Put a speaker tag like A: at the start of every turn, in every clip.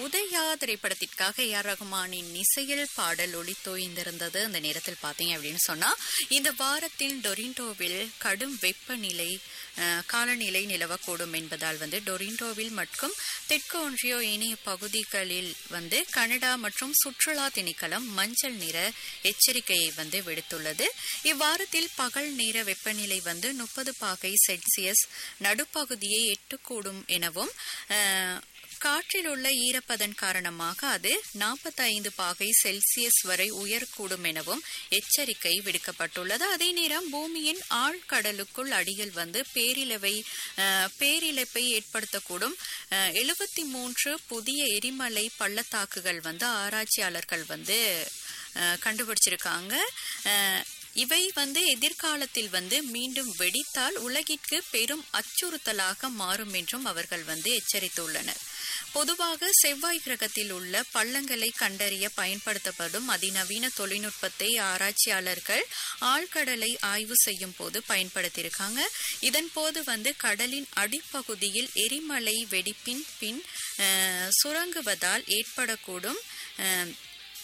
A: உதயா திரைப்படத்திற்காக A R ரகுமானின் இசையில் பாடல் ஒளித்தோய்ந்திருந்தது அந்த நேரத்தில் பார்த்தீங்க அப்படின்னு சொன்னா இந்த வாரத்தில் டொரிண்டோவில் கடும் வெப்பநிலை அஹ், காலநிலை நிலவக்கூடும் என்பதால் வந்து டொரிண்டோவில் மற்றும் தெற்கு ஒன்றியோ இணைய பகுதிகளில் வந்து கனடா மற்றும் சுற்றுலா திணைக்களம் மஞ்சள் நிற எச்சரிக்கையை வந்து விடுத்துள்ளது இவ்வாரத்தில் பகல் நேர வெப்பநிலை வந்து முப்பது பாகை செல்சியஸ் நடுப்பகுதியை எட்டக்கூடும் எனவும் அஹ், காற்றில் உள்ள ஈரப்பதன் காரணமாக அது 45 பாகை செல்சியஸ் வரை உயரக்கூடும் எனவும் எச்சரிக்கை விடுக்கப்பட்டுள்ளது அதே நேரம் பூமியின் ஆழ்கடலுக்குள் அடியில் வந்து பேரிழவை அஹ், பேரிழப்பை ஏற்படுத்தக்கூடும் எழுபத்தி மூன்று புதிய எரிமலை பள்ளத்தாக்குகள் வந்து ஆராய்ச்சியாளர்கள் வந்து அஹ், கண்டுபிடிச்சிருக்காங்க அஹ், இவை வந்து எதிர்காலத்தில் வந்து மீண்டும் வெடித்தால் உலகிற்கு பெரும் அச்சுறுத்தலாக மாறும் என்றும் அவர்கள் வந்து எச்சரித்துள்ளனர் பொதுவாக செவ்வாய் கிரகத்தில் உள்ள பள்ளங்களை கண்டறிய பயன்படுத்தப்படும் அதிநவீன தொழில்நுட்பத்தை ஆராய்ச்சியாளர்கள் ஆழ்கடலை ஆய்வு செய்யும் போது பயன்படுத்தியிருக்காங்க இதன் போது வந்து கடலின் அடிப்பகுதியில் எரிமலை வெடிப்பின் பின் அஹ், சுரங்குவதால் ஏற்படக்கூடும் அஹ்,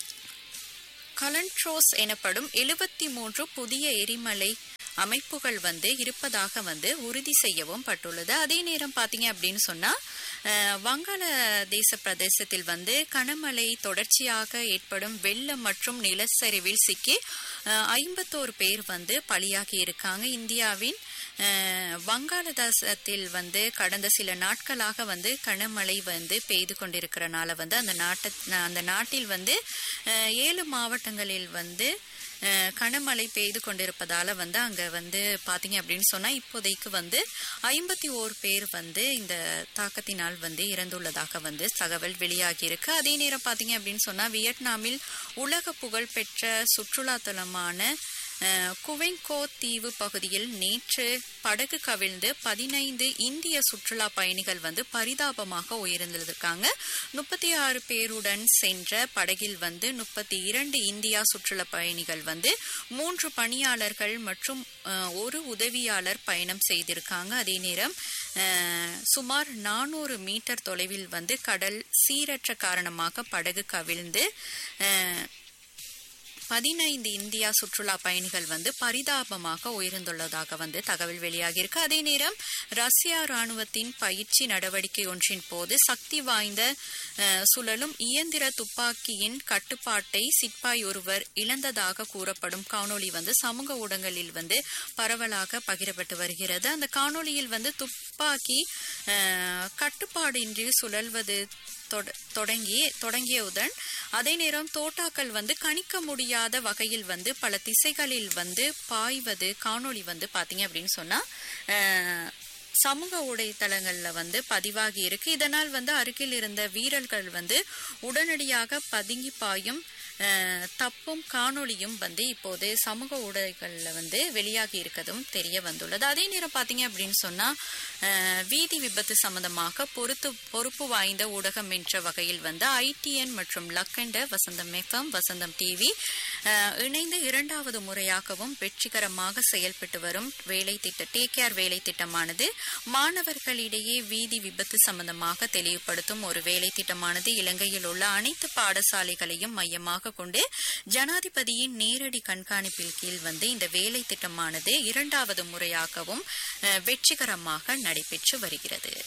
A: கலன்ட்ரோஸ் எனப்படும் எழுபத்தி மூன்று புதிய எரிமலை அமைப்புகள் வந்து இருப்பதாக வந்து உறுதி செய்யவும் பட்டுள்ளது அதே நேரம் பார்த்தீங்க அப்படின்னு சொன்னா அஹ், வங்காளதேச பிரதேசத்தில் வந்து கனமழை தொடர்ச்சியாக ஏற்படும் வெள்ளம் மற்றும் நிலச்சரிவில் சிக்கி ஐம்பத்தோரு பேர் வந்து பலியாகி இருக்காங்க இந்தியாவின் அஹ், வங்காளதேசத்தில் வந்து கடந்த சில நாட்களாக வந்து கனமழை வந்து பெய்து கொண்டிருக்கிறனால வந்து அந்த நாட்ட அந்த நாட்டில் வந்து அஹ், ஏழு மாவட்டங்களில் வந்து அஹ், கனமழை பெய்து கொண்டிருப்பதால வந்து அங்க வந்து பாத்தீங்க அப்படின்னு சொன்னா இப்போதைக்கு வந்து ஐம்பத்தி ஓரு பேர் வந்து இந்த தாக்கத்தினால் வந்து இறந்துள்ளதாக வந்து தகவல் வெளியாகி இருக்கு அதே நேரம் பாத்தீங்க அப்படின்னு சொன்னா வியட்நாமில் உலக புகழ் பெற்ற சுற்றுலா தலமான அஹ், குவெங்கோ தீவு பகுதியில் நேற்று படகு கவிழ்ந்து பதினைந்து இந்திய சுற்றுலா பயணிகள் வந்து பரிதாபமாக உயிரிழந்திருக்காங்க முப்பத்தி ஆறு பேருடன் சென்ற படகில் வந்து முப்பத்தி இரண்டு இந்தியா சுற்றுலா பயணிகள் வந்து மூன்று பணியாளர்கள் மற்றும் அஹ், ஒரு உதவியாளர் பயணம் செய்திருக்காங்க அதே நேரம் அஹ், சுமார் நானூறு மீட்டர் தொலைவில் வந்து கடல் சீரற்ற காரணமாக படகு கவிழ்ந்து அஹ், பதினைந்து இந்தியா சுற்றுலா பயணிகள் வந்து பரிதாபமாக உயிர்ந்துள்ளதாக வந்து தகவல் வெளியாகியிருக்கு அதே நேரம் ரஷ்யா ராணுவத்தின் பயிற்சி நடவடிக்கை ஒன்றின் போது சக்தி வாய்ந்த அஹ், சுழலும் இயந்திர துப்பாக்கியின் கட்டுப்பாட்டை சிப்பாய் ஒருவர் இழந்ததாக கூறப்படும் காணொளி வந்து சமூக ஊடகங்களில் வந்து பரவலாக பகிரப்பட்டு வருகிறது அந்த காணொளியில் வந்து துப்பாக்கி அஹ், கட்டுப்பாடின்றி சுழல்வது தொட- தொடங்கி தொடங்கியவுடன் அதே நேரம் தோட்டாக்கள் வந்து கணிக்க முடியாத வகையில் வந்து பல திசைகளில் வந்து பாய்வது காணொளி வந்து பாத்தீங்க அப்படின்னு சொன்னா அஹ், சமூக ஊடகத்தளங்கள்ல வந்து பதிவாகி இருக்கு இதனால் வந்து அருகில் இருந்த வீரர்கள் வந்து உடனடியாக பதுங்கி பாயும் அஹ், தப்பும் காணொளியும் வந்து இப்போது சமூக ஊடகங்கள்ல வந்து வெளியாகி இருக்கதும் தெரிய வந்துள்ளது அதே நேரம் பாத்தீங்க அப்படின்னு சொன்னா அஹ், வீதி விபத்து சம்பந்தமாக பொறுத்து பொறுப்பு வாய்ந்த ஊடகம் என்ற வகையில் வந்து ஐடிஎன் மற்றும் லக்கண்ட வசந்தம் எஃப்எம் வசந்தம் டிவி இணைந்து இரண்டாவது முறையாகவும் வெற்றிகரமாக செயல்பட்டு வரும் வேலை திட்ட டேக் கேர் வேலை திட்டமானது மாணவர்களிடையே வீதி விபத்து சம்பந்தமாக தெளிவுபடுத்தும் ஒரு வேலை திட்டமானது இலங்கையில் உள்ள அனைத்து பாடசாலைகளையும் மையமாக கொண்டு ஜனாதிபதியின் நேரடி கண்காணிப்பில் கீழ் வந்து இந்த வேலை திட்டமானது இரண்டாவது முறையாகவும் அஹ், வெற்றிகரமாக நடைபெற்று வருகிறது